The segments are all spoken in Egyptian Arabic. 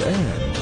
الآن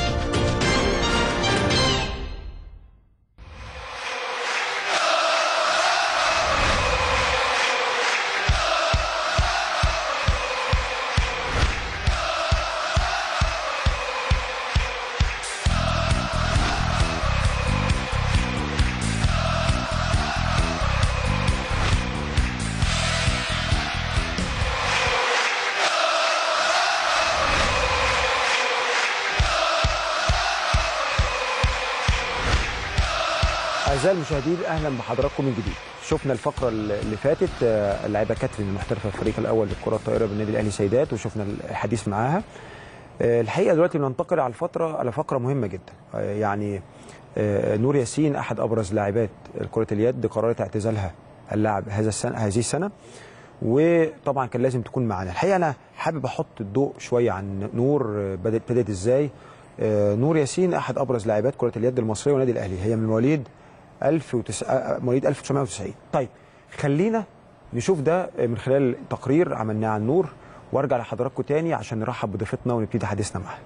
أعزائي المشاهدين أهلا بحضراتكم من جديد شفنا الفقرة اللي فاتت آه، اللاعبة كاترين المحترفة في الفريق الأول للكرة الطائرة بالنادي الأهلي سيدات وشفنا الحديث معاها آه، الحقيقة دلوقتي بننتقل على الفترة على فقرة مهمة جدا آه، يعني آه، نور ياسين أحد أبرز لاعبات كرة اليد قررت اعتزالها اللعب هذا السنة هذه السنة وطبعا كان لازم تكون معانا الحقيقة أنا حابب أحط الضوء شوية عن نور آه، بدأت بدأت إزاي آه، نور ياسين أحد أبرز لاعبات كرة اليد المصرية والنادي الأهلي هي من مواليد 1900 مواليد 1990 طيب خلينا نشوف ده من خلال تقرير عملناه عن نور وارجع لحضراتكم تاني عشان نرحب بضيفتنا ونبتدي حديثنا معاها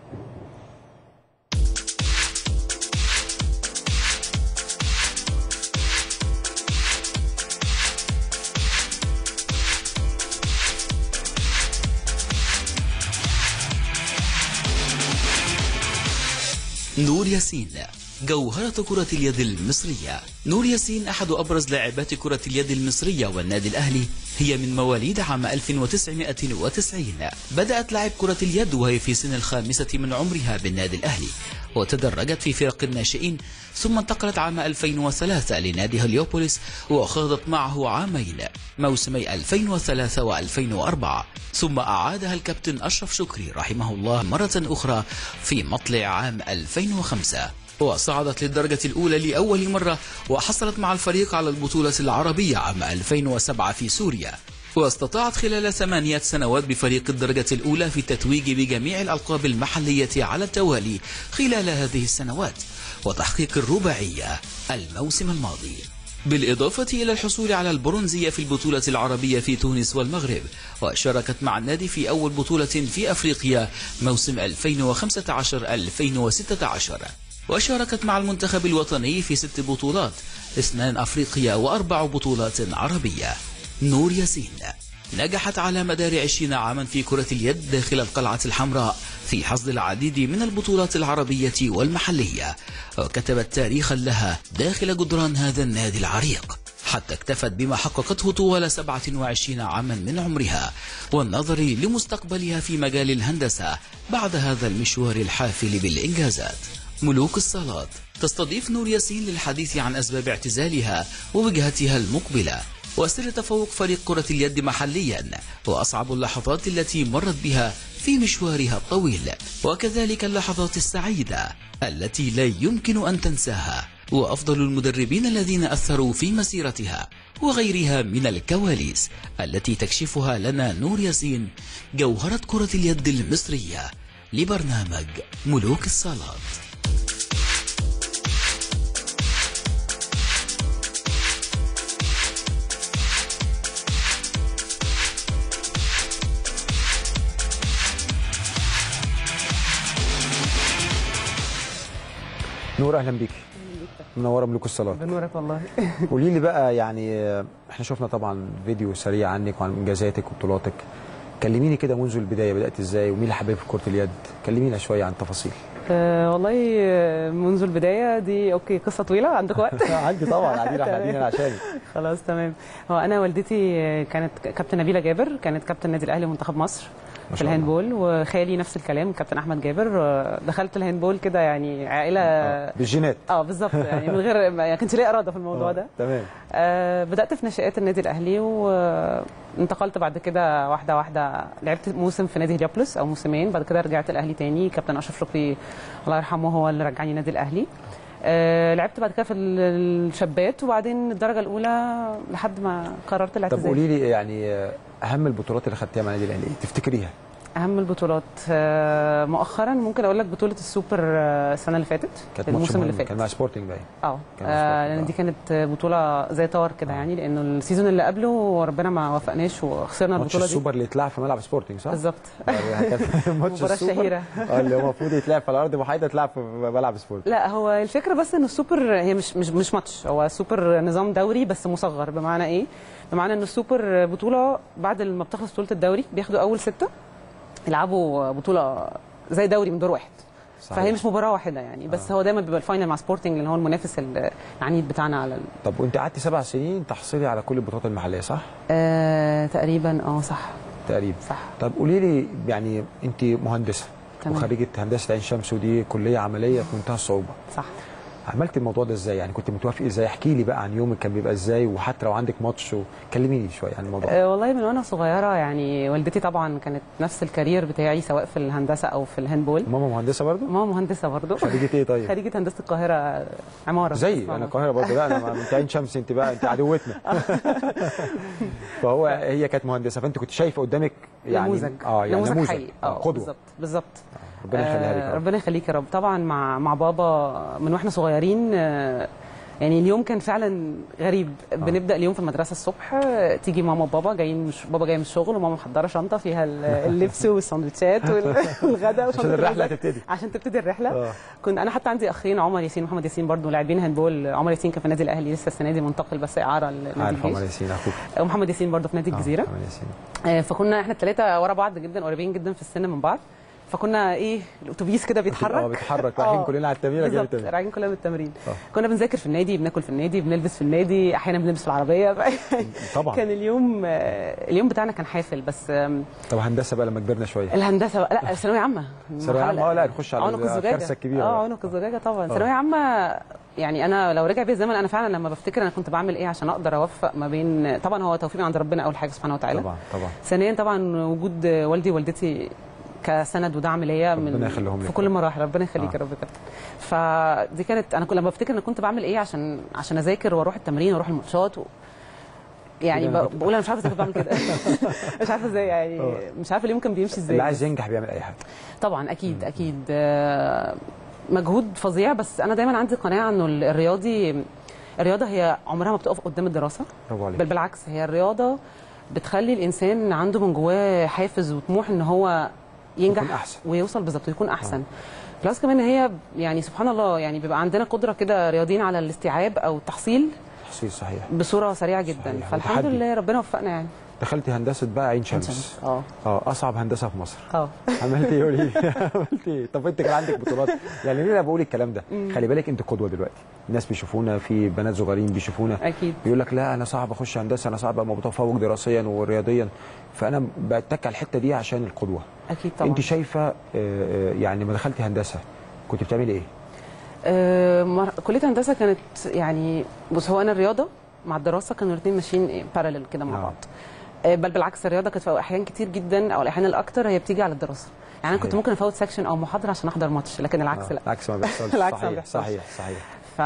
نور ياسين جوهرة كرة اليد المصرية نور ياسين أحد أبرز لاعبات كرة اليد المصرية والنادي الأهلي هي من مواليد عام 1990 بدأت لعب كرة اليد وهي في سن الخامسة من عمرها بالنادي الأهلي وتدرجت في فرق الناشئين ثم انتقلت عام 2003 لنادي هليوبوليس وخاضت معه عامين موسمي 2003 و2004 ثم أعادها الكابتن أشرف شكري رحمه الله مرة أخرى في مطلع عام 2005 وصعدت للدرجة الأولى لأول مرة وحصلت مع الفريق على البطولة العربية عام 2007 في سوريا واستطاعت خلال ثمانية سنوات بفريق الدرجة الأولى في التتويج بجميع الألقاب المحلية على التوالي خلال هذه السنوات وتحقيق الرباعية الموسم الماضي بالإضافة إلى الحصول على البرونزية في البطولة العربية في تونس والمغرب وشاركت مع النادي في أول بطولة في أفريقيا موسم 2015-2016 وشاركت مع المنتخب الوطني في ست بطولات اثنان أفريقيا وأربع بطولات عربية نور ياسين نجحت على مدار عشرين عاما في كرة اليد داخل القلعة الحمراء في حصد العديد من البطولات العربية والمحلية وكتبت تاريخا لها داخل جدران هذا النادي العريق حتى اكتفت بما حققته طوال 27 عاما من عمرها والنظر لمستقبلها في مجال الهندسة بعد هذا المشوار الحافل بالإنجازات ملوك الصالات تستضيف نور ياسين للحديث عن أسباب اعتزالها ووجهتها المقبلة وسر تفوق فريق كرة اليد محليا وأصعب اللحظات التي مرت بها في مشوارها الطويل وكذلك اللحظات السعيدة التي لا يمكن أن تنساها وأفضل المدربين الذين أثروا في مسيرتها وغيرها من الكواليس التي تكشفها لنا نور ياسين جوهرة كرة اليد المصرية لبرنامج ملوك الصالات نور اهلا بيكي منوره ملوك الصالات بنورك والله قولي لي بقى يعني آه، احنا شفنا طبعا فيديو سريع عنك وعن انجازاتك وبطولاتك كلميني كده منذ البدايه بدات ازاي ومين اللي حبيبك في كره اليد كلمينا شويه عن التفاصيل أه والله آه، منذ البدايه دي اوكي قصه طويله عندك وقت عندي طبعا قاعدين احنا قاعدين هنا عشانك خلاص تمام هو انا والدتي آه، كانت كابتن نبيله جابر كانت كابتن النادي الاهلي ومنتخب مصر ما في شاء الله. الهاندبول وخالي نفس الكلام كابتن احمد جابر آه، دخلت الهاندبول كده يعني عائله بالجينات اه بالظبط يعني من غير ما كانش ليا اراده في الموضوع ده تمام آه، بدات في نشآت النادي الاهلي وانتقلت بعد كده واحده واحده لعبت موسم في نادي هليوبوليس او موسمين بعد كده رجعت الاهلي تاني كابتن اشرف شكري الله يرحمه هو اللي رجعني النادي الاهلي آه، لعبت بعد كده في ال- الشابات وبعدين الدرجه الاولى لحد ما قررت طب الاعتزال قولي لي يعني آه، اهم البطولات اللي خدتيها مع النادي الاهلي إيه؟ تفتكريها اهم البطولات آه، مؤخرا ممكن اقول لك بطوله السوبر آه، السنه اللي فاتت كانت ماتش الموسم اللي مهم فات كان مع سبورتنج باين اه كان آه، سبورت، لان آه. دي كانت بطوله زي طار كده يعني لانه السيزون اللي قبله ربنا ما وفقناش وخسرنا ماتش البطوله دي السوبر اللي اتلعب في ملعب سبورتنج صح؟ بالظبط يعني كان ماتش مباراة السوبر شهيرة. اه اللي هو المفروض يتلعب في الارض محايده اتلعب في ملعب سبورتنج لا هو الفكره بس ان السوبر هي مش مش مش ماتش هو سوبر نظام دوري بس مصغر بمعنى ايه؟ بمعنى ان السوبر بطوله بعد ما بتخلص بطوله الدوري بياخدوا اول سته يلعبوا بطوله زي دوري من دور واحد صحيح. فهي مش مباراه واحده يعني بس هو دايما بيبقى الفاينل مع سبورتنج اللي هو المنافس العنيد بتاعنا على ال... طب وانت قعدت سبع سنين تحصلي على كل البطولات المحليه صح؟ آه تقريبا اه صح تقريبا صح طب قولي لي يعني انت مهندسه تمام. وخريجه هندسه عين شمس ودي كليه عمليه في منتهى الصعوبه صح عملت الموضوع ده ازاي يعني كنت متوافق ازاي احكي لي بقى عن يومك كان بيبقى ازاي وحتى لو عندك ماتش كلميني شويه عن الموضوع أه والله من وانا صغيره يعني والدتي طبعا كانت نفس الكارير بتاعي سواء في الهندسه او في الهاندبول ماما مهندسه برضو ماما مهندسه برضو خريجه ايه طيب خريجه هندسه القاهره عماره زي اسمها انا القاهره برضه لا انا انت عين شمس انت بقى انت عدوتنا فهو هي كانت مهندسه فانت كنت شايفه قدامك يعني نموذج اه يعني نموذج حقيقي آه، اه قدوه بالظبط بالظبط ربنا يخليها لك آه، يا رب. ربنا يخليك يا رب طبعا مع مع بابا من واحنا صغيرين آه، يعني اليوم كان فعلا غريب بنبدا اليوم في المدرسه الصبح آه، تيجي ماما وبابا جايين مش بابا جاي من الشغل وماما محضره شنطه فيها ال- اللبس والسندوتشات وال- والغداء عشان وشنطة الرحله الغداء. تبتدي عشان تبتدي الرحله اه كنت انا حتى عندي اخين عمر ياسين ومحمد ياسين برضو لاعبين هاندبول عمر ياسين كان في النادي الاهلي لسه السنه دي منتقل بس اعاره لنادي عارف عمر الجيش ياسين اخوك ومحمد ياسين برضو في نادي آه، الجزيره عمر ياسين آه، فكنا احنا الثلاثه ورا بعض جدا قريبين جدا في السن من بعض فكنا ايه الاتوبيس كده اه بيتحرك بيتحرك رايحين آه، كلنا على التمرين جاي بالظبط التمرين رايحين كلنا بالتمرين آه. كنا بنذاكر في النادي بناكل في النادي بنلبس في النادي احيانا بنلبس في العربيه طبعا كان اليوم آه، اليوم بتاعنا كان حافل بس آم، طب هندسه بقى لما كبرنا شويه الهندسه بقى لا ثانويه عامه ثانويه عامه اه لا نخش على عنق الزجاجه الكارثه الكبيره اه بقى. عنق الزجاجه طبعا آه. ثانويه عامه يعني انا لو رجع بيا الزمن انا فعلا لما بفتكر انا كنت بعمل ايه عشان اقدر اوفق ما بين طبعا هو توفيق من عند ربنا اول حاجه سبحانه وتعالى طبعا طبعا ثانيا طبعا وجود والدي ووالدتي كسند ودعم ليا من ربنا يخليهم في لك. كل المراحل ربنا يخليك آه. يا رب كده فدي كانت انا كل لما بفتكر انا كنت بعمل ايه عشان عشان اذاكر واروح التمرين واروح الماتشات و... يعني كده أنا ب- كنت- بقول انا مش عارفه ازاي كنت بعمل كده مش عارفه ازاي يعني آه. مش عارفه اليوم كان بيمشي ازاي اللي عايز ينجح بيعمل اي حاجه طبعا اكيد اكيد آه، مجهود فظيع بس انا دايما عندي قناعه انه ال- الرياضي الرياضه هي عمرها ما بتقف قدام الدراسه برافو عليك بل بالعكس هي الرياضه بتخلي الانسان عنده من جواه حافز وطموح ان هو ينجح يكون أحسن. ويوصل بالظبط ويكون احسن بلس كمان هي يعني سبحان الله يعني بيبقى عندنا قدره كده رياضيين على الاستيعاب او التحصيل تحصيل صحيح بصوره سريعه جدا صحيح، فالحمد وتحدي. لله ربنا وفقنا يعني دخلتي هندسه بقى عين شمس اه اه اصعب هندسه في مصر اه عملت ايه قولي لي عملت ايه طب انت كان عندك بطولات يعني ليه انا بقول الكلام ده خلي بالك انت قدوه دلوقتي الناس بيشوفونا في بنات صغيرين بيشوفونا اكيد بيقول لك لا انا صعب اخش هندسه انا صعب ابقى متفوق دراسيا ورياضيا فانا بتك على الحته دي عشان القدوه اكيد طبعا انت شايفه آه، آه، يعني لما دخلتي هندسه كنت بتعملي ايه آه، مر- كليه هندسه كانت يعني بص هو انا الرياضه مع الدراسه كانوا الاثنين ماشيين بارالل كده مع آه. بعض آه، بل بالعكس الرياضه كانت في احيان كتير جدا او الاحيان الاكتر هي بتيجي على الدراسه يعني انا كنت صحيح. ممكن افوت سكشن او محاضره عشان احضر ماتش لكن العكس آه، لا العكس ما بيحصلش العكس ما صحيح بيحصلش. صحيح صحيح ف...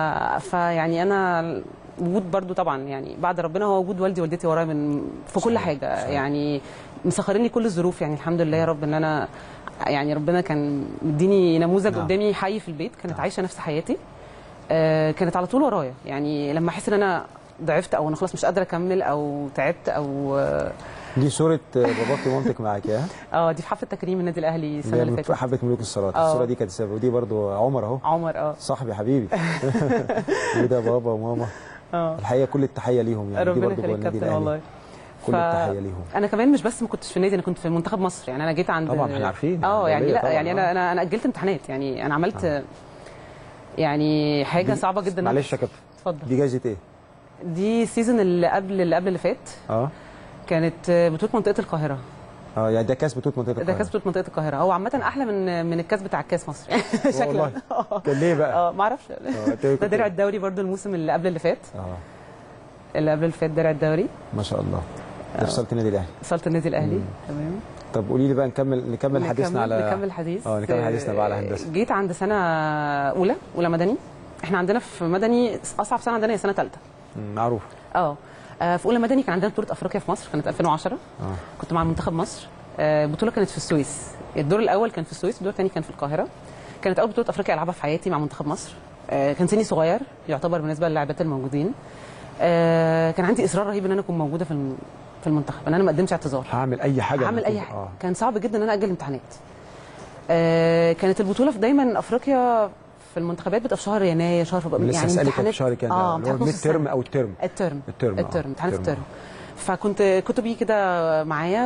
فيعني انا وجود برضو طبعا يعني بعد ربنا هو وجود والدي ووالدتي ورايا من في كل صحيح، حاجه صحيح. يعني مسخرين لي كل الظروف يعني الحمد لله يا رب ان انا يعني ربنا كان مديني نموذج نعم. قدامي حي في البيت كانت نعم. عايشه نفس حياتي آه كانت على طول ورايا يعني لما احس ان انا ضعفت او انا خلاص مش قادره اكمل او تعبت او اه دي صوره آه، باباك ومامتك معاك يا آه، دي في حفله تكريم النادي الاهلي السنه اللي اللي هي فاتت حبه ملوك الصالات آه. الصوره دي كانت سبب ودي برضو عمر اهو عمر اه صاحبي حبيبي وده بابا وماما اه الحقيقه كل التحيه ليهم يعني دي ربنا برضو جوه يخليك النادي كابتن الاهلي والله كل ف- التحيه ليهم انا كمان مش بس ما كنتش في النادي انا كنت في منتخب مصر يعني انا جيت عند طبعاً، إحنا عارفين. اه يعني جميلة لا طبعاً، يعني آه. انا انا انا اجلت امتحانات يعني انا عملت يعني حاجه دي- صعبه جدا معلش يا كابتن اتفضل دي جايزه ايه؟ دي السيزون اللي قبل اللي قبل اللي فات اه كانت بطوله منطقه القاهره اه يعني ده كاس بطوله منطقه ده القاهرة. كاس بطوله منطقه القاهره هو عامه احلى من من الكاس بتاع الكاس مصر يعني شكلا والله كان ليه بقى؟ اه ما اعرفش آه، أنت ده كنت- درع الدوري برضو الموسم اللي قبل اللي فات اه اللي قبل اللي فات درع الدوري ما شاء الله ده وصلت النادي الاهلي وصلت النادي الاهلي تمام طب قولي لي بقى نكمل نكمل حديثنا على نكمل الحديث اه نكمل حديثنا بقى على هندسه جيت عند سنه اولى اولى مدني احنا عندنا في مدني اصعب سنه عندنا هي سنه ثالثه مم، معروف اه آه، في اولى مدني كان عندنا بطوله افريقيا في مصر كانت 2010 اه كنت مع منتخب مصر آه، البطوله كانت في السويس الدور الاول كان في السويس الدور الثاني كان في القاهره كانت اول بطوله افريقيا العبها في حياتي مع منتخب مصر آه، كان سني صغير يعتبر بالنسبه للاعبات الموجودين آه، كان عندي اصرار رهيب ان انا اكون موجوده في الم- في المنتخب ان انا ما اقدمش اعتذار هعمل اي حاجه هعمل اي المفروض. حاجه آه. كان صعب جدا ان انا اجل امتحانات آه، كانت البطوله في دايما افريقيا في المنتخبات بتبقى في شهر يناير شهر فبراير لسه اسالك في شهر كام اه اللي هو امتحانات نص الميد ترم السنة. او الترم الترم الترم، آه. الترم امتحانات الترم، الترم فكنت كتبي كده معايا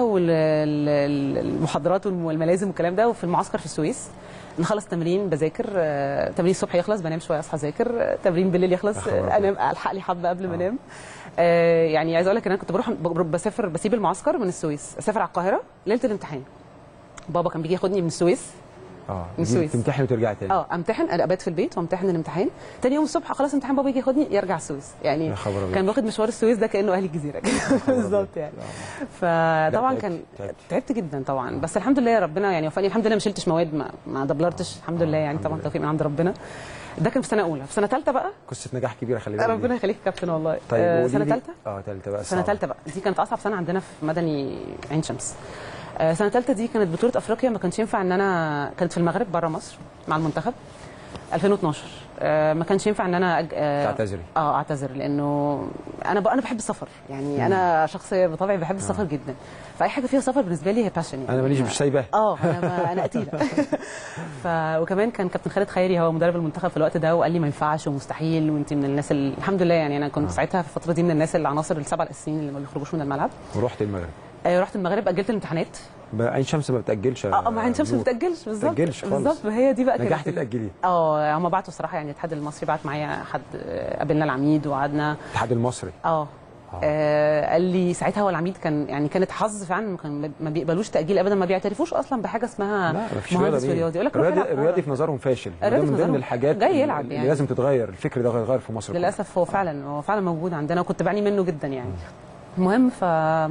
والمحاضرات والملازم والكلام ده وفي المعسكر في السويس نخلص تمرين بذاكر آه، تمرين الصبح يخلص بنام شويه اصحى اذاكر آه، تمرين بالليل يخلص يا خبر آه، انام الحق لي حبه قبل ما انام آه، يعني عايزه اقول لك ان انا كنت بروح ب- بسافر بسيب المعسكر من السويس اسافر على القاهره ليله الامتحان بابا كان بيجي ياخدني من السويس اه من السويس. تمتحن وترجع تاني اه امتحن ابات في البيت وامتحن الامتحان تاني يوم الصبح خلاص امتحان بابا يجي ياخدني يرجع السويس يعني يا خبر أبيض. كان واخد مشوار السويس ده كانه اهل الجزيره كده بالظبط يعني فطبعا تعبت- كان تعبت. تعبت جدا طبعا بس الحمد لله ربنا يعني وفقني الحمد لله ما شلتش مواد ما, ما دبلرتش الحمد لله يعني طبعا توفيق من عند ربنا ده كان في سنه اولى في سنه ثالثه بقى قصه نجاح كبيره خلي بالك ربنا دي. يخليك يا كابتن والله طيب آه، قولي سنه لي- ثالثه اه ثالثه بقى سنه صعبة. ثالثه بقى دي كانت اصعب سنه عندنا في مدني عين شمس آه، سنه ثالثه دي كانت بطوله افريقيا ما كانش ينفع ان انا كانت في المغرب بره مصر مع المنتخب 2012 آه، ما كانش ينفع ان انا أج... آه، تعتذري. اه اعتذر لانه انا ب... انا بحب السفر يعني انا شخص بطبعي بحب السفر جدا فاي حاجه فيها سفر بالنسبه لي هي باشن يعني انا ماليش مش سايباه اه انا ما انا قتيله ف... وكمان كان كابتن خالد خيري هو مدرب المنتخب في الوقت ده وقال لي ما ينفعش ومستحيل وانت من الناس اللي... الحمد لله يعني انا كنت ساعتها في الفتره دي من الناس العناصر السبعه الاساسيين اللي ما بيخرجوش من الملعب ورحت المغرب آه، رحت المغرب اجلت الامتحانات بقى عين شمس ما بتاجلش اه ما عين شمس ما بتاجلش بالظبط بتأجلش خالص. بالظبط ما هي دي بقى كانت نجحت ال- تاجلي اه هم بعتوا الصراحه يعني الاتحاد المصري بعت معايا حد آه، قابلنا العميد وقعدنا الاتحاد المصري اه آه، قال لي ساعتها هو العميد كان يعني كانت حظ فعلا كان ما بيقبلوش تاجيل ابدا ما بيعترفوش اصلا بحاجه اسمها لا ما فيش رياضه مهندس دي في رياضي يقول لك روح الرياضي, العب الرياضي بره. في نظرهم فاشل وده الرياضي في من ضمن نظرهم الحاجات جاي يلعب اللي يعني. لازم تتغير الفكر ده يتغير في مصر كلها. للاسف هو فعلا هو فعلا موجود عندنا وكنت بعاني منه جدا يعني المهم ف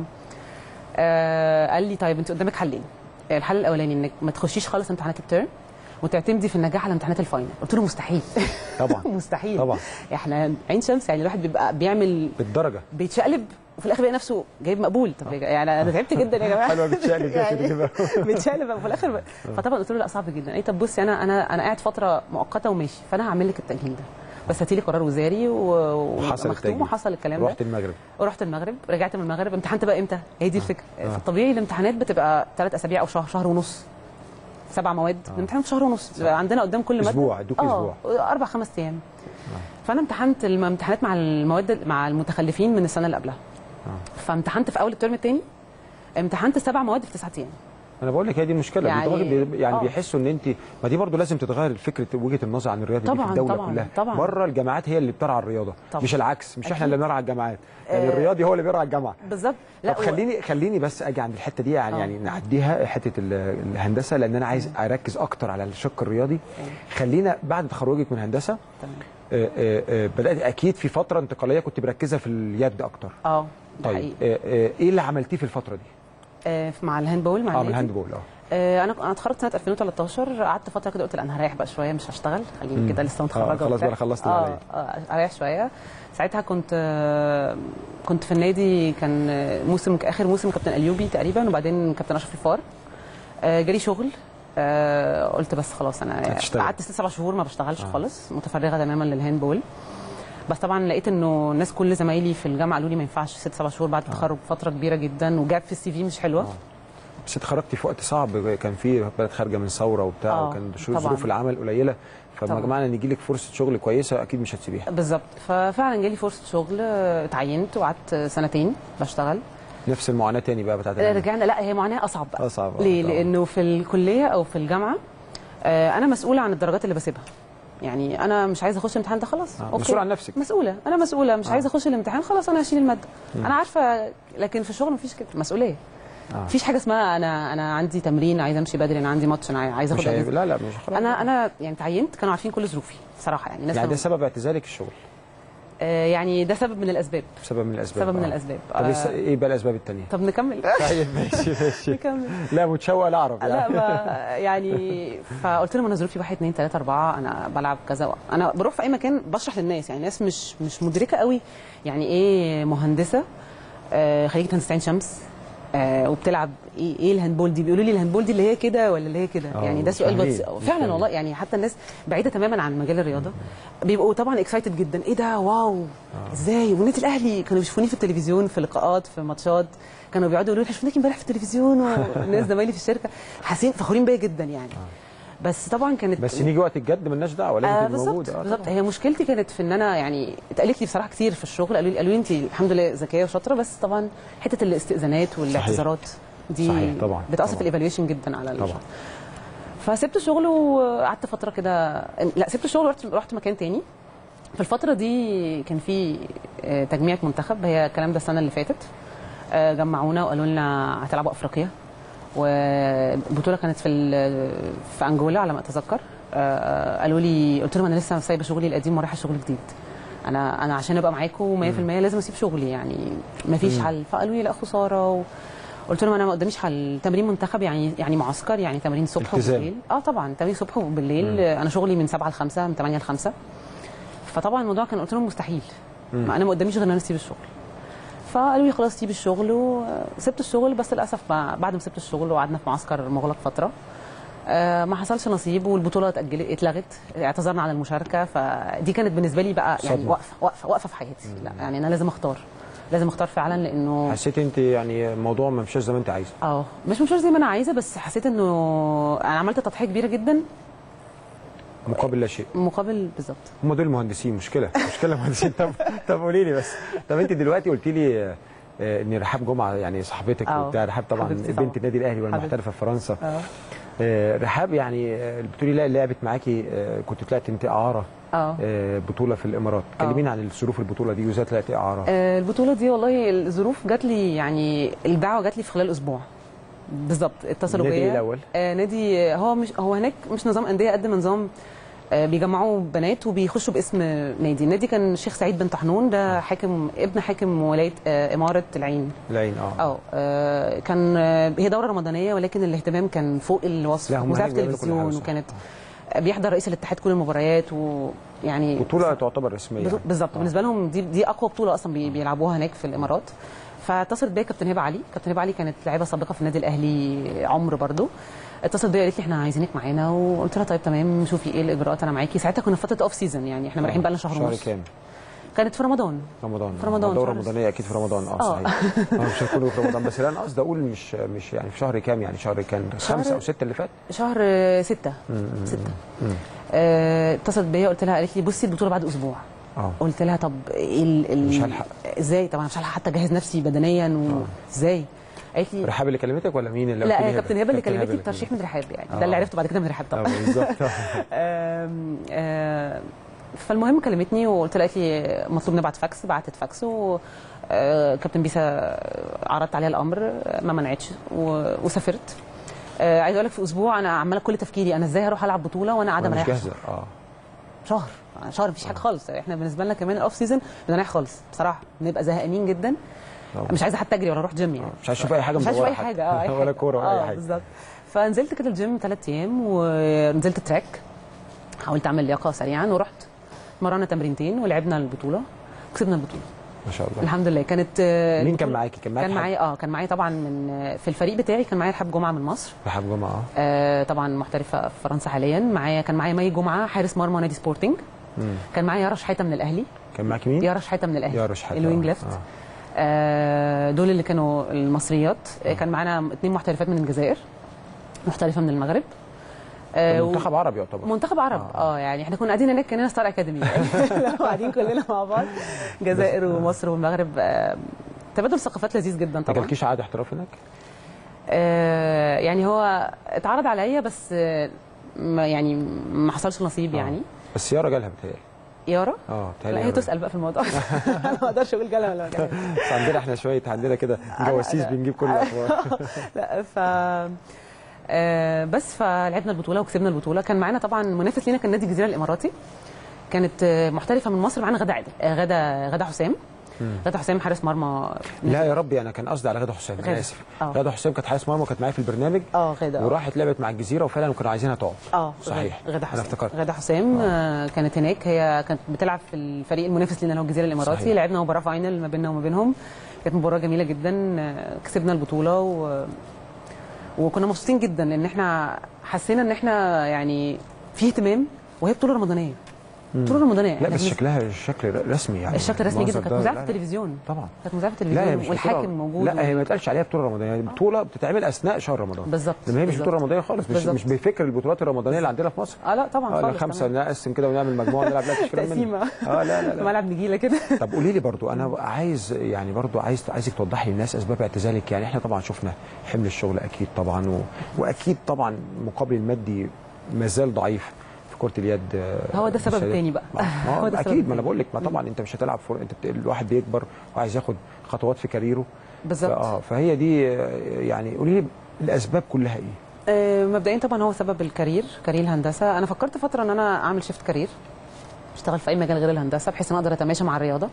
آه قال لي طيب انت قدامك حلين الحل الاولاني انك ما تخشيش خالص امتحانات الترم وتعتمدي في النجاح على امتحانات الفاينل قلت له مستحيل طبعا مستحيل طبعا. احنا عين شمس يعني الواحد بيبقى بيعمل بالدرجه بيتشقلب وفي الاخر بيلاقي نفسه جايب مقبول طب يا جا- يعني انا تعبت جدا يا جماعه حلوه بتشقلب دي عشان تجيبها. بيتشقلب وفي الاخر ب... فطبعا قلت له لا صعب جدا اي طب بصي انا انا انا قاعد فتره مؤقته وماشي فانا هعمل لك التاجيل ده بس هاتي لي قرار وزاري و... وحصل ومختوم التأجيل. وحصل الكلام ده رحت المغرب ورحت المغرب رجعت من المغرب امتحنت بقى امتى هي دي الفكره في الطبيعي الامتحانات بتبقى ثلاث اسابيع او شهر شهر ونص سبع مواد بنمتحن في شهر ونص بيبقى عندنا قدام كل ماده أسبوع، ادوك اه اربع خمس ايام فانا امتحنت الامتحانات مع المواد مع المتخلفين من السنه اللي قبلها فامتحنت في اول الترم الثاني امتحنت سبع مواد في تسعة ايام انا بقول لك هي دي المشكله يعني- يعني, بي... يعني آه. بيحسوا ان انت ما دي برضو لازم تتغير فكره وجهه النظر عن الرياضه دي طبعاً، في الدوله طبعاً، كلها طبعاً. بره الجامعات هي اللي بترعى الرياضه طبعاً. مش العكس مش احنا أكيد. اللي بنرعى الجامعات يعني آه. الرياضي هو اللي بيرعى الجامعه بالظبط لا طب هو- خليني خليني بس اجي عند الحته دي يعني آه. يعني نعديها حته ال- الهندسه لان انا عايز اركز اكتر على الشق الرياضي خلينا بعد تخرجك من هندسه تمام آه، آه، آه، بدات اكيد في فتره انتقاليه كنت مركزه في اليد اكتر اه ده طيب حقيقي آه، آه، ايه اللي عملتيه في الفتره دي؟ آه مع الهاندبول مع اه من النادي. الهاند بول اه آه، انا انا اتخرجت سنه 2013 قعدت فتره كده قلت لا انا هريح بقى شويه مش هشتغل خليني كده لسه متخرجه خلاص وبتاع. بقى خلصت اللي اه عليا. آه، اريح شويه ساعتها كنت آه، كنت في النادي كان آه، موسم اخر موسم كابتن ايوبي تقريبا وبعدين كابتن اشرف الفار آه، جالي شغل آه، قلت بس خلاص انا هتشتغل. قعدت ست سبع شهور ما بشتغلش خالص متفرغه تماما للهاندبول بس طبعا لقيت انه الناس كل زمايلي في الجامعه قالوا لي ما ينفعش ست سبع شهور بعد التخرج فتره كبيره جدا وجاب في السي في مش حلوه بس اتخرجتي في وقت صعب كان في بلد خارجه من ثوره وبتاع آه، وكان طبعاً. ظروف العمل قليله فما طبعاً. جمعنا ان يجي لك فرصه شغل كويسه اكيد مش هتسيبيها بالظبط ففعلا جالي فرصه شغل آه، اتعينت وقعدت سنتين بشتغل نفس المعاناه تاني بقى بتاعت الهندسة. رجعنا لا هي معاناه اصعب بقى أصعب، آه، ليه؟ طبعاً. لانه في الكليه او في الجامعه آه، انا مسؤوله عن الدرجات اللي بسيبها يعني انا مش عايزه اخش الامتحان ده خلاص آه، أوكي. مسؤولة عن نفسك. مسؤوله انا مسؤوله مش عايزه اخش الامتحان خلاص انا هشيل الماده انا عارفه لكن في الشغل مفيش كده مسؤوليه آه. مفيش حاجه اسمها انا انا عندي تمرين عايزه امشي بدري انا عندي ماتش انا عايزه مش اخد هي... أجازة. لا لا مش خلاص انا انا يعني تعينت كانوا عارفين كل ظروفي صراحه يعني الناس يعني ده كانوا- سبب اعتزالك الشغل آه، يعني ده سبب من الاسباب سبب من الاسباب سبب من آه. الأسباب. طب إيه آه. س- ايه بقى الاسباب التانيه طب نكمل طيب ماشي ماشي نكمل لا متشوق لا اعرف لا يعني ما يعني فقلت لهم انا ظروفي واحد اثنين ثلاثه اربعه انا بلعب كذا انا بروح في اي مكان بشرح للناس يعني الناس مش مش مدركه قوي يعني ايه مهندسه آه، خريجه هندسه عين شمس آه وبتلعب ايه ايه الهاندبول دي بيقولوا لي الهاندبول دي اللي هي كده ولا اللي هي كده آه، يعني ده مش سؤال فاهمين، بس مش فعلا فاهمين. والله يعني حتى الناس بعيده تماما عن مجال الرياضه بيبقوا طبعا اكسايتد جدا ايه ده واو ازاي والنادي الاهلي كانوا بيشوفوني في التلفزيون في لقاءات في ماتشات كانوا بيقعدوا يقولوا لي احنا شفناكي امبارح في التلفزيون والناس زمايلي في الشركه حاسين فخورين بيا جدا يعني بس طبعا كانت بس نيجي وقت الجد مالناش دعوه لازم آه تبقى بالظبط موجوده آه، بالظبط طبعاً. هي مشكلتي كانت في ان انا يعني اتقالت لي بصراحه كتير في الشغل قالوا لي قالوا لي انت الحمد لله ذكيه وشاطره بس طبعا حته الاستئذانات والاعتذارات دي صحيح، طبعاً، بتاثر طبعاً. في الايفالويشن جدا على طبعاً. الشغل فسبت الشغل وقعدت فتره كده لا سبت الشغل ورحت رحت مكان تاني في الفتره دي كان في آه، تجميع منتخب هي الكلام ده السنه اللي فاتت آه، جمعونا وقالوا لنا هتلعبوا افريقيا والبطوله كانت في ال- في انجولا على ما اتذكر آه، قالوا لي قلت لهم انا لسه سايبه شغلي القديم ورايحه شغل جديد انا انا عشان ابقى معاكم 100% لازم اسيب شغلي يعني ما فيش حل فقالوا لي لا خساره و... قلت لهم انا ما قداميش حل تمرين منتخب يعني يعني معسكر يعني تمرين صبح التزام. وبالليل اه طبعا تمرين صبح وبالليل انا شغلي من 7 ل 5 من 8 ل 5 فطبعا الموضوع كان قلت لهم مستحيل ما انا ما قداميش غير ان انا اسيب الشغل فقالوا لي خلاص سيب الشغل وسبت الشغل بس للاسف ما- بعد ما سبت الشغل وقعدنا في معسكر مغلق فتره آه، ما حصلش نصيب والبطوله اتاجلت اتلغت اعتذرنا عن المشاركه فدي كانت بالنسبه لي بقى يعني صدمة. واقفه واقفه واقفه في حياتي لا يعني انا لازم اختار لازم اختار فعلا لانه حسيت انت يعني الموضوع ما مشاش زي ما انت عايزه اه مش مش زي ما انا عايزه بس حسيت انه انا عملت تضحيه كبيره جدا مقابل لا شيء مقابل بالظبط هم دول المهندسين مشكله مشكله مهندسين طب طب قولي لي بس طب انت دلوقتي قلت لي آه، آه، ان رحاب جمعه يعني صاحبتك اه. وبتاع رحاب طبعا حبيبتي طبعا. بنت النادي الاهلي والمحترفه في فرنسا اه آه، رحاب يعني آه، بتقولي لا لعبت معاكي آه، كنت طلعت انت اعاره اه آه، بطوله في الامارات اه. كلمينا عن ظروف البطوله دي وازاي طلعتي اعاره آه، البطوله دي والله الظروف جات لي يعني الدعوه جات لي في خلال اسبوع بالظبط اتصلوا النادي بيا إيه الأول؟ آه نادي هو مش هو هناك مش نظام انديه قد ما نظام آه بيجمعوا بنات وبيخشوا باسم نادي النادي كان الشيخ سعيد بن طحنون ده حاكم ابن حاكم ولايه آه اماره العين العين اه اه آه، كان آه، هي دوره رمضانيه ولكن الاهتمام كان فوق الوصف لا، هم مذاعه هناك بيعملوا كل تلفزيون حاجة صح. وكانت آه، بيحضر رئيس الاتحاد كل المباريات ويعني بطوله تعتبر رسميه بز- يعني. بالظبط آه. بالنسبه لهم دي دي اقوى بطوله اصلا بي- بيلعبوها هناك في الامارات فاتصلت بيا كابتن هبه علي كابتن هبه علي كانت لاعبه سابقه في النادي الاهلي عمر برضو اتصلت بيا قالت لي احنا عايزينك معانا وقلت لها طيب تمام شوفي ايه الاجراءات انا معاكي ساعتها كنا في فتره اوف سيزون يعني احنا رايحين بقى لنا شهر شهر ونص كام؟ كانت في رمضان رمضان في رمضان، آه، دوره شهر رمضانيه اكيد في رمضان اه آه. صحيح اه مش هتكونوا في رمضان بس لا انا قصدي اقول مش مش يعني في شهر كام يعني شهر كان شهر- خمسه او سته اللي فات شهر ستة ستة آه، اتصلت بيا قلت لها قالت لي بصي البطوله بعد اسبوع اه قلت لها طب ايه ال- ال- مش هلحق. ازاي طبعا مش هلحق حتى اجهز نفسي بدنيا وازاي قالت لي رحاب اللي كلمتك ولا مين اللي لا قلت لي هي كابتن هبه اللي كابتن كلمتني اللي بترشيح من رحاب يعني آه. ده اللي عرفته بعد كده من رحاب اه طبعا بالظبط آم، آه، فالمهم كلمتني وقلت لها قالت لي مطلوب نبعت فاكس بعتت فاكس و آه، كابتن بيسا عرضت عليها الامر آه، ما منعتش و- وسافرت آه، عايزه اقول لك في اسبوع انا عماله كل تفكيري انا ازاي هروح العب بطوله وانا قاعده أنا مش مريحه جاهزه اه شهر شهر مفيش حاجه خالص احنا بالنسبه لنا كمان الاوف سيزون بنريح خالص بصراحه بنبقى زهقانين جدا طبعا. مش عايزه حتى اجري ولا اروح جيم يعني مش عايز اشوف اي حاجه مش عايز مدورة اي حتى. حاجه اه أي ولا حاجة. كوره ولا اه اي حاجه بالظبط فنزلت كده الجيم ثلاث ايام ونزلت تراك حاولت اعمل لياقه سريعا ورحت مرنا تمرينتين ولعبنا البطوله كسبنا البطوله ما شاء الله الحمد لله كانت آه، مين كان البطولة- معاكي؟ كان معاكي كان حد؟ معايا اه كان معايا طبعا من آه، في الفريق بتاعي كان معايا رحاب جمعه من مصر رحاب جمعه اه آه طبعا محترفه في فرنسا حاليا معايا كان معايا مي جمعه حارس مرمى نادي سبورتنج مم. كان معايا يارا شحاته من الاهلي كان معاكي مين؟ يارا شحاته من الاهلي يارا شحاتة، الوينج آه. ليفت آه. آه دول اللي كانوا المصريات آه. كان معانا اثنين محترفات من الجزائر محترفه من المغرب آه و- منتخب عربي يعتبر منتخب عرب آه. اه, يعني احنا كنا قاعدين هناك كاننا ستار اكاديمي يعني قاعدين كلنا مع بعض جزائر ومصر والمغرب آه تبادل ثقافات لذيذ جدا ما طبعا جالكيش عقد احتراف هناك؟ آه يعني هو اتعرض عليا بس آه ما يعني ما حصلش نصيب آه. يعني بس يارا جالها بتهيألي يارا اه بتهيألي لا هي يارا. تسال بقى في الموضوع انا ما اقدرش اقول جالها ولا ما جالها بس عندنا احنا شويه عندنا كده جواسيس لا. بنجيب كل الاخبار لا ف آه بس فلعبنا البطوله وكسبنا البطوله كان معانا طبعا منافس لينا كان نادي الجزيره الاماراتي كانت آه، محترفه من مصر معانا غدا عادل آه، غدا غدا حسام غدا حسام حارس مرمى لا يا ربي انا كان قصدي على غدا حسام انا غادة. اسف آه. غدا حسام كانت حارس مرمى وكانت معايا في البرنامج اه غدا آه. وراحت لعبت مع الجزيره وفعلا كانوا عايزينها تقعد اه صحيح غدا انا حسام افتكرت غدا حسام آه. كانت هناك هي كانت بتلعب في الفريق المنافس لينا اللي هو الجزيره الاماراتي صحيح. لعبنا مباراه فاينل ما بيننا وما بينهم كانت مباراه جميله جدا آه، كسبنا البطوله و... وكنا مبسوطين جدا ان احنا حسينا ان احنا يعني في اهتمام وهي بطوله رمضانيه بطوله رمضانيه لا إحنا بس بنس- شكلها شكل رسمي يعني الشكل رسمي جدا المنظر كانت ده- مذاعه لا، في التلفزيون طبعا كانت مذاعه في لا هي التلفزيون مش والحاكم بطولة- موجود لا هي ما تقالش عليها بطوله رمضانيه هي بطوله بتتعمل اثناء شهر رمضان بالظبط لما هي مش بالظبط. بطوله رمضانيه خالص مش بالظبط. مش بفكر البطولات الرمضانيه اللي عندنا في مصر اه لا طبعا اه لا خالص خمسه تمام. نقسم كده ونعمل مجموعه نلعب لا مفيش كلام من ده. تقسيمه اه لا لا في لا ملعب نجيله كده طب قولي لي برضو انا عايز يعني برضو عايز عايزك توضحي للناس اسباب اعتزالك يعني احنا طبعا شفنا حمل الشغل اكيد طبعا و... واكيد طبعا المقابل المادي ما زال ضعيف في كره اليد آه، هو ده السبب السيدات. التاني بقى. ما ما هو ده السبب اكيد ما انا التاني. بقول لك ما طبعا انت مش هتلعب فور... انت بت... الواحد بيكبر وعايز ياخد خطوات في كاريره بالظبط اه فهي دي آه، يعني قولي لي الاسباب كلها ايه؟ آه، مبدئيا طبعا هو سبب الكارير كارير الهندسه انا فكرت فتره ان انا اعمل شيفت كارير اشتغل في اي مجال غير الهندسه بحيث ان اقدر اتماشى مع الرياضه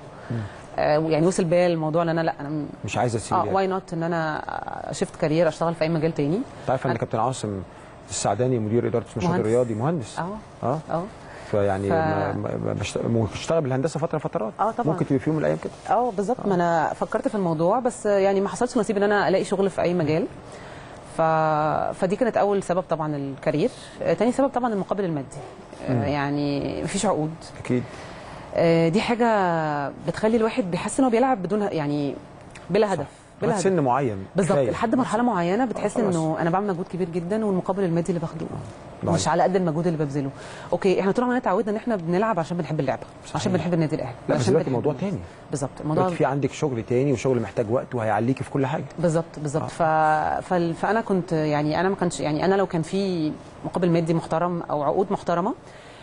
آه يعني وصل بيا الموضوع ان انا لا انا م- مش عايزه تسيب اه يعني. واي نوت ان انا شيفت كارير اشتغل في اي مجال تاني انت عارف ان أنا- كابتن عاصم السعداني مدير اداره النشاط مهندس. الرياضي مهندس اه اه اه فيعني ف- ما ما- ما بشت- بشتغل بالهندسه فتره فترات آه طبعاً. ممكن تبقى في يوم من الايام كده اه بالظبط ما انا فكرت في الموضوع بس يعني ما حصلش نصيب ان انا الاقي شغل في اي مجال ف... فدي كانت اول سبب طبعا الكارير آه، تاني سبب طبعا المقابل المادي آه، يعني مفيش عقود اكيد آه، دي حاجه بتخلي الواحد بيحس انه بيلعب بدون ه- يعني بلا هدف بلا لغايه هدف سن معين بالظبط كفاية. لحد مرحله معينه بتحس خلاص. انه انا بعمل مجهود كبير جدا والمقابل المادي اللي باخده ضعيف. مش على قد المجهود اللي ببذله اوكي احنا طول عمرنا اتعودنا ان احنا بنلعب عشان بنحب اللعبه صحيح. عشان بنحب النادي الاهلي لا بس عشان دلوقتي بنحب موضوع الناس. تاني بالظبط الموضوع دلوقتي في عندك شغل تاني وشغل محتاج وقت وهيعليكي في كل حاجه بالظبط بالظبط ف... فال... فانا كنت يعني انا ما كانش يعني انا لو كان في مقابل مادي محترم او عقود محترمه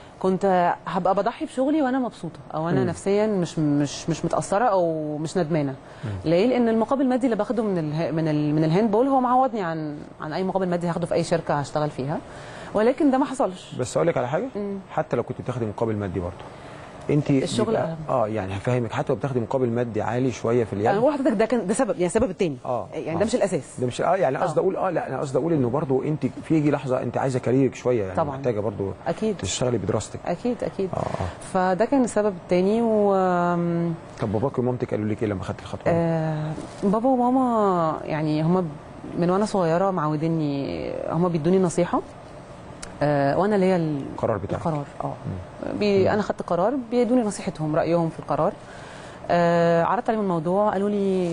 كنت هبقى بضحي بشغلي وانا مبسوطه او انا مم. نفسيا مش مش مش متاثره او مش ندمانه ليه لان المقابل المادي اللي باخده من ال... من ال... من الهاندبول هو معوضني عن عن اي مقابل مادي هاخده في اي شركه هشتغل فيها ولكن ده ما حصلش بس اقول لك على حاجه مم. حتى لو كنت بتاخدي مقابل مادي برضه انت الشغل بيبقى- أهم. اه يعني هفهمك حتى لو بتاخدي مقابل مادي عالي شويه في انا اليد بقول لحضرتك ده كان ده سبب يعني السبب التاني اه يعني آه. ده مش الاساس ده مش اه يعني قصدي آه. اقول اه لا انا قصدي اقول انه برضه انت في يجي لحظه انت عايزه كاريرك شويه يعني طبعاً. محتاجه برضه اكيد تشتغلي بدراستك اكيد اكيد اه اه فده كان السبب التاني و طب باباك ومامتك قالوا لك ايه لما خدت الخطوه دي؟ آه بابا وماما يعني هما من وانا صغيره معوديني هما بيدوني نصيحه آه وانا ليا ال- القرار بتاعك القرار اه بي انا خدت قرار بيدوني نصيحتهم رايهم في القرار آه عرضت عليهم الموضوع قالوا لي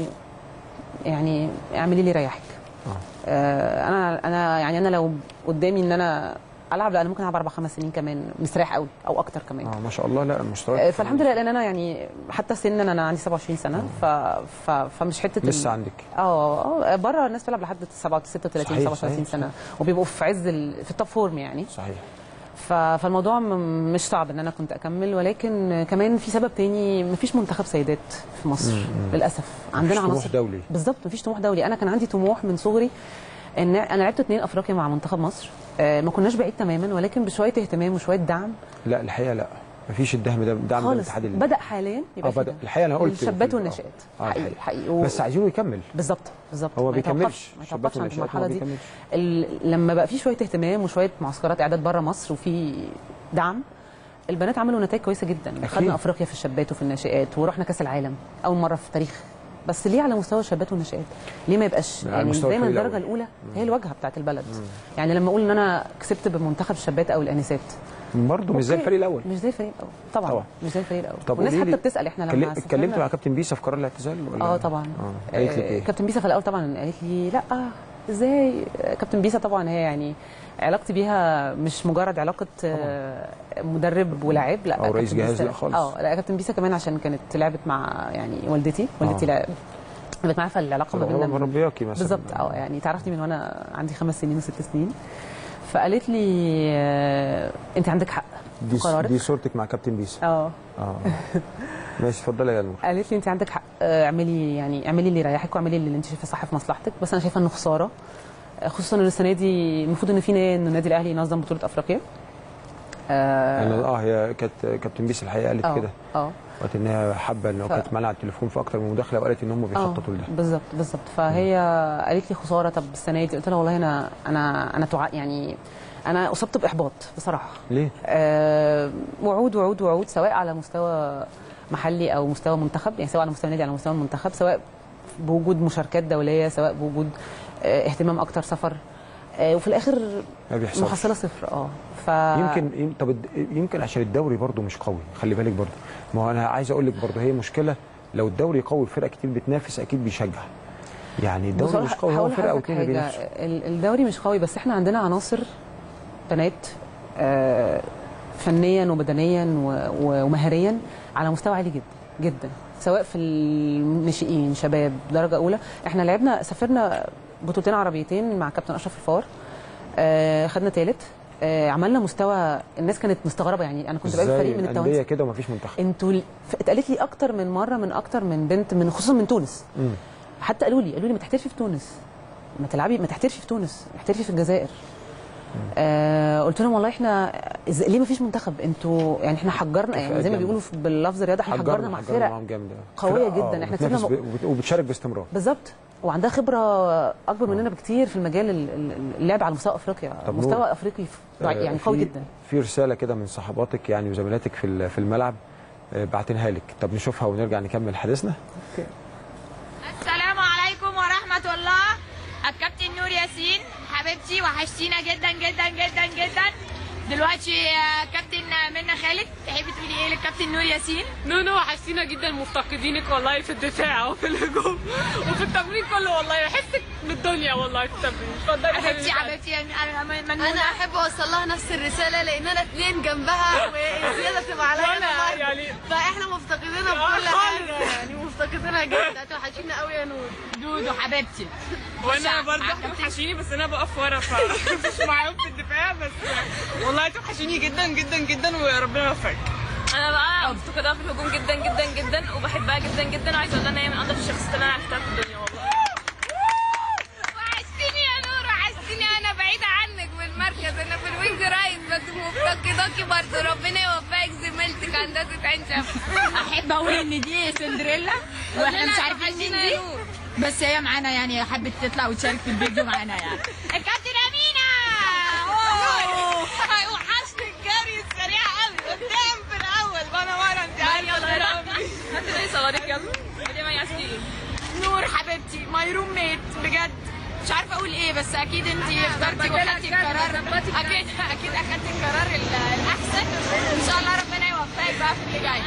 يعني اعملي اللي يريحك آه. آه انا انا يعني انا لو قدامي ان انا العب لا انا ممكن العب اربع خمس سنين كمان مستريح قوي او اكتر كمان اه ما شاء الله لا مستواك آه، فالحمد لله لان انا يعني حتى سن انا عندي 27 سنه ف... ف... فمش حته ال- لسه عندك اه اه بره الناس بتلعب لحد 36 صحيح، 37 صحيح، سنه وبيبقوا في عز ال... في التوب فورم يعني صحيح ف... فالموضوع م... مش صعب ان انا كنت اكمل ولكن كمان في سبب تاني مفيش منتخب سيدات في مصر للاسف عندنا مفيش طموح عناصر دولي بالظبط مفيش طموح دولي انا كان عندي طموح من صغري ان انا لعبت اثنين افريقيا مع منتخب مصر آه، ما كناش بعيد تماما ولكن بشويه اهتمام وشويه دعم لا الحقيقه لا مفيش الدعم ده دعم من خالص الاتحاد ال- بدا حاليا يبقى اه في بدا ده. الحقيقه انا قلت الشابات في- والناشئات آه، حقيقي الحقيقة. حقيقي و- بس عايزينه يكمل بالظبط بالظبط هو ما بيكملش يتوقفش ما شابات يتوقفش عند والناشئات المرحله ما دي بيكملش. ال- لما بقى في شويه اهتمام وشويه معسكرات اعداد بره مصر وفي دعم البنات عملوا نتائج كويسه جدا أكيد. خدنا افريقيا في الشابات وفي الناشئات ورحنا كاس العالم اول مره في التاريخ بس ليه على مستوى الشابات والناشئات؟ ليه ما يبقاش على يعني مستوى دايما الفريق الدرجه الأول. الاولى هي الواجهه بتاعت البلد يعني لما اقول ان انا كسبت بمنتخب الشابات او الانسات برضه مش زي أوكي. الفريق الاول مش زي الفريق الاول طبعا, طبعا. مش زي الفريق الاول طب والناس قولي حتى لي، بتسال احنا كلم- لما اتكلمت سافرنا- مع كابتن بيسا في قرار الاعتزال ولا اه طبعا اه قالت لك آه، ايه؟ كابتن بيسا في الاول طبعا قالت لي لا ازاي كابتن بيسا طبعا هي يعني علاقتي بيها مش مجرد علاقه آه، مدرب ولاعب لا أو رئيس كابتن جهاز، بيسا- لا خالص. اه لا كابتن بيسا كمان عشان كانت لعبت مع يعني والدتي والدتي آه. لعب- لعبت معايا فالعلاقه ما بيننا هو مربياكي مثلا بالظبط اه يعني تعرفني من وانا عندي خمس سنين وست سنين فقالت لي آه، انت عندك حق في دي, قرارك دي صورتك مع كابتن بيسا اه اه ماشي اتفضلي يا نور قالت لي انت عندك حق آه، اعملي يعني اعملي اللي يريحك واعملي اللي انت شايفاه صح في مصلحتك بس انا شايفه انه خساره آه، خصوصا ان السنه دي المفروض ان في نيه ان النادي الاهلي ينظم بطوله افريقيا يعني اه اه هي كانت كابتن بيسا الحقيقه قالت اه كده اه وقت ان هي حابه انه ف- كانت معانا على التليفون في اكتر من مداخله وقالت ان هم اه بيخططوا لده بالظبط بالظبط فهي قالت لي خساره طب السنه دي قلت لها والله انا انا انا تع... يعني انا اصبت باحباط بصراحه ليه؟ آه، وعود وعود وعود سواء على مستوى محلي او مستوى منتخب يعني سواء على مستوى نادي على مستوى المنتخب سواء بوجود مشاركات دوليه سواء بوجود آه، اهتمام اكتر سفر آه، وفي الاخر ما بيحصلش محصله صفر اه ف يمكن يم- طب الد- يمكن عشان الدوري برضو مش قوي خلي بالك برضو ما هو انا عايز اقول لك برضو هي مشكله لو الدوري قوي فرق كتير بتنافس اكيد بيشجع يعني الدوري بصراحة مش قوي هو هقول فرقه او لحضرتك اتنين اللي حاجة، بينافسوا ال- الدوري مش قوي بس احنا عندنا عناصر بنات آه، فنيا وبدنيا و- و- ومهريا على مستوى عالي جدا جدا سواء في الناشئين شباب درجه اولى احنا لعبنا سافرنا بطولتين عربيتين مع كابتن اشرف الفار آه، خدنا ثالث عملنا مستوى الناس كانت مستغربه يعني انا كنت بقابل ازاي فريق من الانديه التوانسه كده ومفيش منتخب انتوا ال- ف- اتقالت لي اكتر من مره من اكتر من بنت من خصوصا من تونس مم. حتى قالوا لي قالوا لي ما تحترفي في تونس ما تلعبي ما تحترفي في تونس احترفي في الجزائر آه قلت لهم والله احنا إز... ليه ما فيش منتخب انتوا يعني احنا حجرنا يعني زي ما جامد. بيقولوا في- باللفظ الرياضه احنا حجرنا مع فرق معاهم جامد قوية فرق، آه، جدا. إحنا بتنافس كسبنا ب- وبت- وبتشارك باستمرار بالظبط وعندها خبره اكبر مننا بكتير في المجال ال- ال- اللعب على مستوى افريقيا طب مستوى نور، افريقي ف- آه، يعني قوي في- جدا في رساله كده من صحباتك يعني وزميلاتك في ال- في الملعب آه، بعتنها لك طب نشوفها ونرجع نكمل حديثنا السلام عليكم ورحمة الله الكابتن نور ياسين حبيبتي وحشتينا جدا جدا جدا جدا دلوقتي آه، كابتن منى خالد تحبي تقولي ايه للكابتن نور ياسين؟ نونو وحشتينا جدا مفتقدينك والله في الدفاع وفي الهجوم وفي التمرين كله والله بحسك بالدنيا والله في التمرين اتفضلي حبيبتي حبيبتي حبيبتي أنا- أنا- منونة انا احب اوصل لها نفس الرساله لان انا اتنين جنبها والزياده تبقى عليا وأنا أنا برضه. يعني- فاحنا مفتقدينها آه، بكل خالص. حاجه يعني مفتقدينها جدا توحشينا قوي يا نور دودو حبيبتي وانا بصي، برضه عجبتك؟ بتوحشيني بس انا بقف ورا فمش معاهم في الدفاع بس والله توحشيني جدا جدا جدا وربنا يوفقك انا بقى مفتقدها في الهجوم جدا جدا جدا وبحبها جدا جدا وعايزه اقول لها ان هي من انضف الشخصيات اللي انا عرفتها في الدنيا والله وحشتيني يا نور وحشتيني انا بعيدة عنك في المركز انا في الوينج رايت بس مفتقداكي برضه ربنا يوفقك زميلتك هندسة عين شمس احب اقول ان دي سندريلا واحنا مش عارفين مين دي بس هي معانا يعني حبت تطلع وتشارك في الفيديو معانا يعني الكابتن امينه أوه. وحشني الجري السريع قوي قدام في الاول وانا ورا انت عارفه هات لي صورك يلا ودي ما ياسين نور حبيبتي ماي روم ميت بجد مش عارفه اقول ايه بس اكيد انت اخترتي واخدتي القرار اكيد اكيد اخدتي القرار ال- الاحسن ان شاء الله ربنا يوفقك بقى في اللي جاي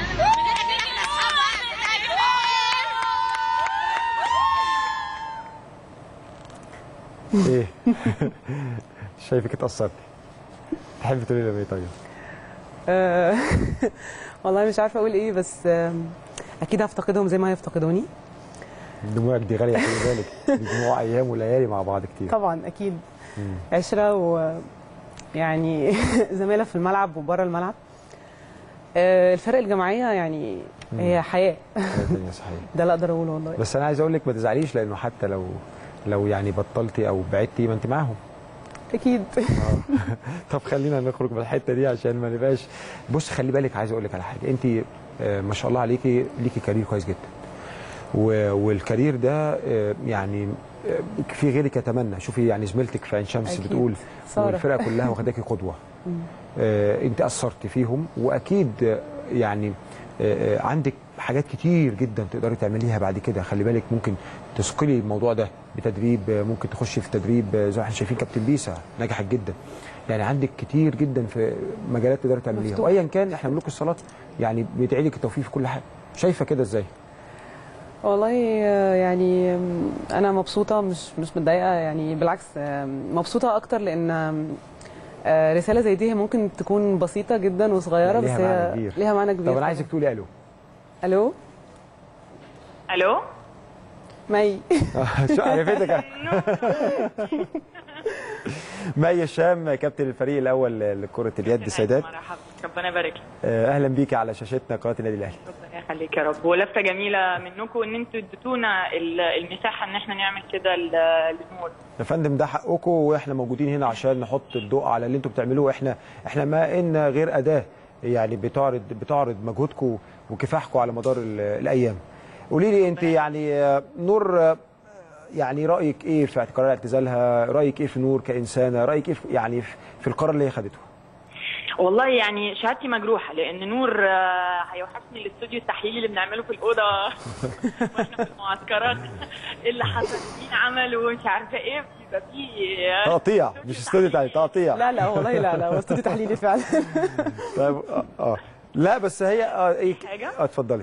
ايه شايفك اتاثرتي تحبي تقولي لهم ايه طيب آه، والله مش عارفه اقول ايه بس آم، اكيد هفتقدهم زي ما هيفتقدوني دموعك دي غاليه خلي بالك دي دموع ايام وليالي مع بعض كتير طبعا اكيد عشره و يعني زميله في الملعب وبره الملعب آه، الفرق الجماعيه يعني هي حياه حاجة تانية صحيح ده اللي اقدر اقوله والله بس انا عايز اقول لك ما تزعليش لانه حتى لو لو يعني بطلتي او بعدتي ما انت معاهم اكيد طب خلينا نخرج من الحته دي عشان ما نبقاش بص خلي بالك عايز اقول لك على حاجه انت آه، ما شاء الله عليكي ليكي كارير كويس جدا و- والكارير ده آه، يعني آه، في غيرك يتمنى شوفي يعني زميلتك في عين شمس أكيد. بتقول سارة. والفرقه كلها واخداكي قدوه آه، انت اثرت فيهم واكيد آه، يعني آه، آه، عندك حاجات كتير جدا تقدري تعمليها بعد كده خلي بالك ممكن تثقلي الموضوع ده بتدريب آه، ممكن تخشي في تدريب آه، زي ما احنا شايفين كابتن بيسا نجحت جدا يعني عندك كتير جدا في مجالات تقدري تعمليها مفتوح. وايا كان احنا ملوك الصلاه يعني بيدعي لك التوفيق في كل حاجه شايفه كده ازاي والله آه، يعني آم، انا مبسوطه مش مش متضايقه يعني بالعكس آم، مبسوطه اكتر لان آم، آه، رساله زي دي هي ممكن تكون بسيطه جدا وصغيره لا، بس ليها هي معنى كبير. ليها معنى كبير طب انا عايزك تقولي الو الو الو مي شو عرفتك مي الشام كابتن الفريق الاول لكره اليد سيدات مرحبا ربنا يبارك لك آه، اهلا بيكي على شاشتنا قناه النادي الاهلي ربنا يخليك يا رب ولفته جميله منكم ان انتوا اديتونا ال- المساحه ان احنا نعمل كده ل- للنور يا فندم ده حقكم واحنا موجودين هنا عشان نحط الضوء على اللي انتم بتعملوه احنا احنا ما ان غير اداه يعني بتعرض بتعرض مجهودكم وكفاحكم على مدار ال- الايام قولي لي انت يعني آه، نور آه، يعني رايك ايه في قرار اعتزالها رايك ايه في نور كانسانه رايك ايه في يعني في- في القرار اللي هي خدته والله يعني شهادتي مجروحه لان نور آه، هيوحشني الاستوديو التحليلي اللي بنعمله في الاوضه واحنا في المعسكرات اللي حصل مين عمل ومش عارفه ايه بيبقى فيه تقطيع مش استوديو تاني تقطيع لا لا والله لا لا هو استوديو تحليلي فعلا طيب اه, آه. لا بس هي اه ايه حاجة؟ اه اتفضلي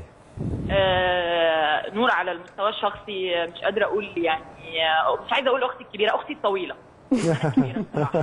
آه، نور على المستوى الشخصي آه، مش قادره اقول يعني آه، مش عايزه اقول اختي الكبيره اختي الطويله أنا الكبيرة الصراحة.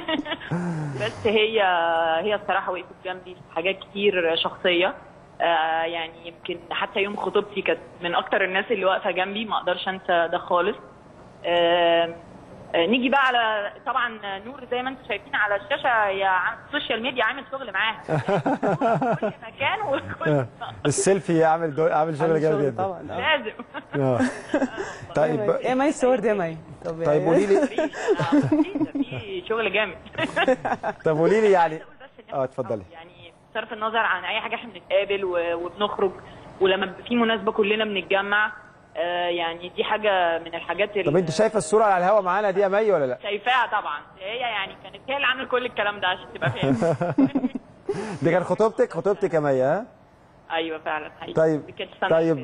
بس هي هي الصراحه وقفت جنبي في حاجات كتير شخصيه آه، يعني يمكن حتى يوم خطوبتي كانت من اكتر الناس اللي واقفه جنبي ما اقدرش انسى ده خالص آه، آه، نيجي بقى على طبعا نور زي ما انتم شايفين على الشاشه هي عامل السوشيال ميديا عامل شغل معاها كل مكان وكل السيلفي عامل دو... عامل شغل جامد شغل جدا طبعا آه. لازم آه. طيب ايه ماي صور يا ماي طب طيب يعني- قولي لي في شغل جامد طب قولي لي يعني بس إن اه اتفضلي يعني بصرف النظر عن اي حاجه احنا بنتقابل و- وبنخرج ولما بيبقى في مناسبه كلنا بنتجمع آه، يعني دي حاجه من الحاجات اللي طب انت شايفه الصوره على الهوا معانا دي يا مي ولا لا شايفاها طبعا هي يعني كانت هي اللي عامله كل الكلام ده عشان تبقى فاهم دي كان خطوبتك خطوبتك يا مي ها ايوه فعلا حقيقي طيب دي كانت السنة اللي طيب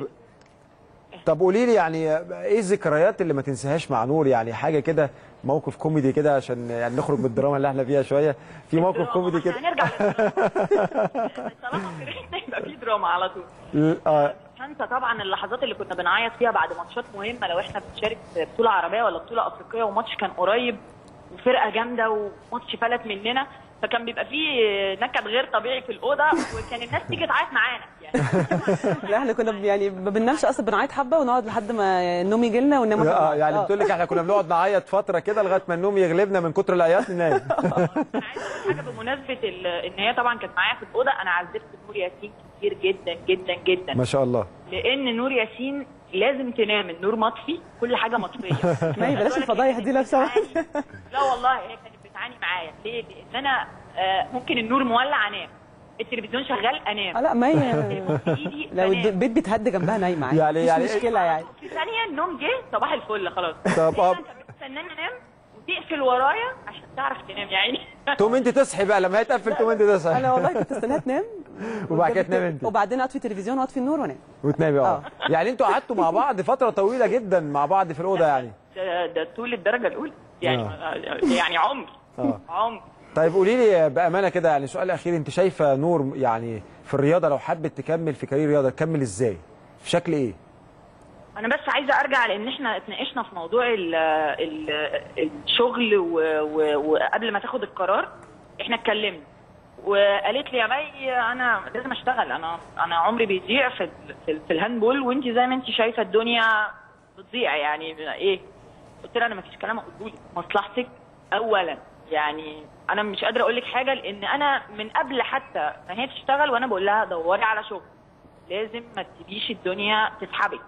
فاتت. طب قولي لي يعني ايه الذكريات اللي ما تنساهاش مع نور يعني حاجه كده موقف كوميدي كده عشان يعني نخرج من الدراما اللي احنا فيها شويه في موقف كوميدي كده هنرجع للدراما. طالما فرحنا يبقى في دراما على طول اه هنسى طبعا اللحظات اللي كنا بنعيط فيها بعد ماتشات مهمه لو احنا بنشارك في بطوله عربيه ولا بطوله افريقيه وماتش كان قريب وفرقه جامده وماتش فلت مننا فكان بيبقى فيه نكد غير طبيعي في الاوضه وكان الناس تيجي تعيط معانا يعني لا احنا كنا ب- يعني ما بننامش اصلا بنعيط حبه ونقعد لحد ما النوم يجي لنا وننام واحنا اه بنعيط. يعني آه. بتقول لك احنا كنا بنقعد نعيط فتره كده لغايه ما النوم يغلبنا من كتر العياط ننام انا عايزه اقول حاجه بمناسبه ال- ان هي طبعا كانت معايا في الاوضه انا عذبت نور ياسين كتير جدا جدا جدا ما شاء الله لان نور ياسين لازم تنام النور مطفي كل حاجه مطفيه مي بلاش الفضايح دي لو سمحت بتعاني- لا والله هي كانت بتعاني معايا ليه؟ لان انا آه، ممكن النور مولع انام التلفزيون شغال آه انام لا مي التليفون في ايدي لو بنام. البيت بيتهد جنبها نايمه عادي يعني- مفيش يعني- مشكله يعني في ثانيه النوم جه صباح الفل خلاص طب دايماً آه. كانت بتستناني انام وتقفل ورايا عشان تعرف تنام يا عيني تقوم انت تصحي بقى لما هي تقفل تقوم انت تصحي انا والله كنت استناها تنام وبعد كده تنام انت وبعدين اطفي التلفزيون واطفي النور وانام وتنامي اه آه. يعني انتوا قعدتوا مع بعض فتره طويله جدا مع بعض في الاوضه يعني ده, ده طول الدرجه الاولى يعني آه. يعني عمر اه عمر طيب قولي لي بامانه كده يعني سؤال اخير انت شايفه نور يعني في الرياضه لو حبت تكمل في كارير رياضه تكمل ازاي في شكل ايه انا بس عايزه ارجع لان احنا اتناقشنا في موضوع ال ال الشغل و- و- وقبل ما تاخد القرار احنا اتكلمنا وقالت لي يا مي انا لازم اشتغل انا انا عمري بيضيع في ال- في, ال- في الهاندبول وانت زي ما انت شايفه الدنيا بتضيع يعني ايه قلت لها انا ما فيش كلام اقوله لك مصلحتك اولا يعني انا مش قادره اقول لك حاجه لان انا من قبل حتى ما هي تشتغل وانا بقول لها دوري على شغل لازم ما تسيبيش الدنيا تسحبك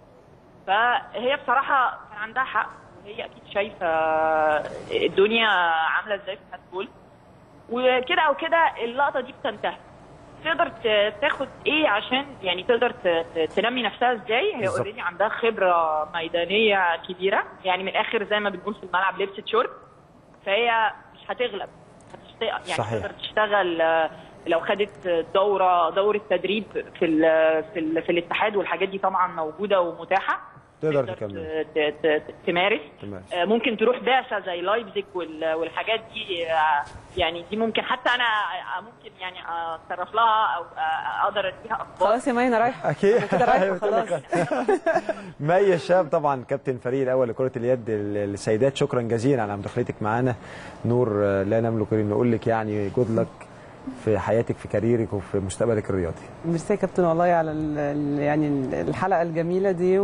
فهي بصراحة كان عندها حق وهي أكيد شايفة الدنيا عاملة إزاي في الهاندبول وكده أو كده اللقطة دي بتنتهي تقدر ت- تاخد ايه عشان يعني تقدر ت- ت- تنمي نفسها ازاي هي بالظبط. اوريدي عندها خبره ميدانيه كبيره يعني من الاخر زي ما بنقول في الملعب لبست شورت فهي مش هتغلب هتشت... يعني صحيح. تقدر تشتغل آه، لو خدت دوره دوره تدريب في ال... في ال... في الاتحاد والحاجات دي طبعا موجوده ومتاحه تقدر تكمل ت... ت... ت... تمارس تمارس. آه، ممكن تروح بعثه زي لايبزيج وال... والحاجات دي آه، يعني دي ممكن حتى انا آه، ممكن يعني اتصرف لها او آه، اقدر اديها اخبار خلاص يا مي انا رايحه اكيد كده رايحة أيوة، بتقول لك مي الشاب طبعا كابتن الفريق الاول لكره اليد للسيدات شكرا جزيلا على مداخلتك معانا نور آه، لا نملك ان نقول لك يعني جود لك في حياتك في كاريرك وفي مستقبلك الرياضي ميرسي يا كابتن والله على ال- ال- يعني الحلقه الجميله دي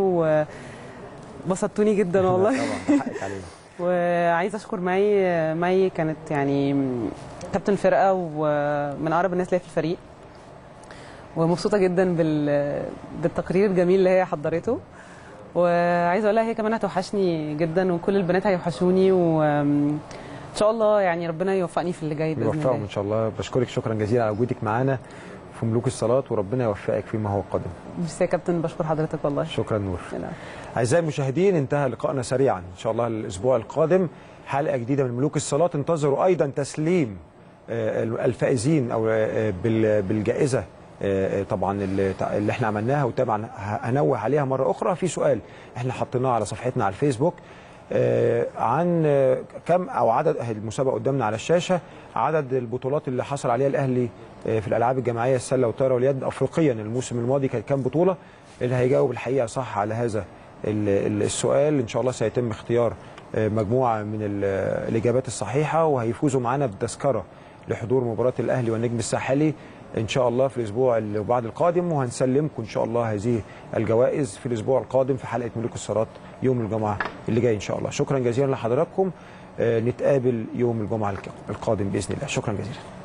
وبسطتوني جدا والله طبعا حقك علينا وعايزه اشكر مي مي كانت يعني كابتن الفرقه ومن اقرب الناس ليا في الفريق ومبسوطه جدا بال بالتقرير الجميل اللي هي حضرته وعايزه اقول لها هي كمان هتوحشني جدا وكل البنات هيوحشوني وان شاء الله يعني ربنا يوفقني في اللي جاي باذن يوفقهم الله ان شاء الله بشكرك شكرا جزيلا على وجودك معانا في ملوك الصلاه وربنا يوفقك فيما هو قادم ميرسي يا كابتن بشكر حضرتك والله شكرا نور لا. أعزائي المشاهدين انتهى لقائنا سريعا إن شاء الله الأسبوع القادم حلقة جديدة من ملوك الصلاة انتظروا أيضا تسليم آه، الفائزين او آه، بال- بالجائزه آه، طبعا اللي اللي احنا عملناها وطبعا ه- هنوه عليها مره اخرى في سؤال احنا حطيناه على صفحتنا على الفيسبوك آه، عن آه، كم او عدد أهي المسابقه قدامنا على الشاشه عدد البطولات اللي حصل عليها الاهلي آه، في الالعاب الجماعيه السله والطايره واليد افريقيا الموسم الماضي كانت كام بطوله اللي هيجاوب الحقيقه صح على هذا ال- ال- السؤال ان شاء الله سيتم اختيار آه، مجموعه من ال- الاجابات الصحيحه وهيفوزوا معانا بتذكره لحضور مباراه الاهلي والنجم الساحلي ان شاء الله في الاسبوع اللي بعد القادم وهنسلمكم ان شاء الله هذه الجوائز في الاسبوع القادم في حلقه ملوك الثروات يوم الجمعه اللي جاي ان شاء الله شكرا جزيلا لحضراتكم آه، نتقابل يوم الجمعه القادم باذن الله شكرا جزيلا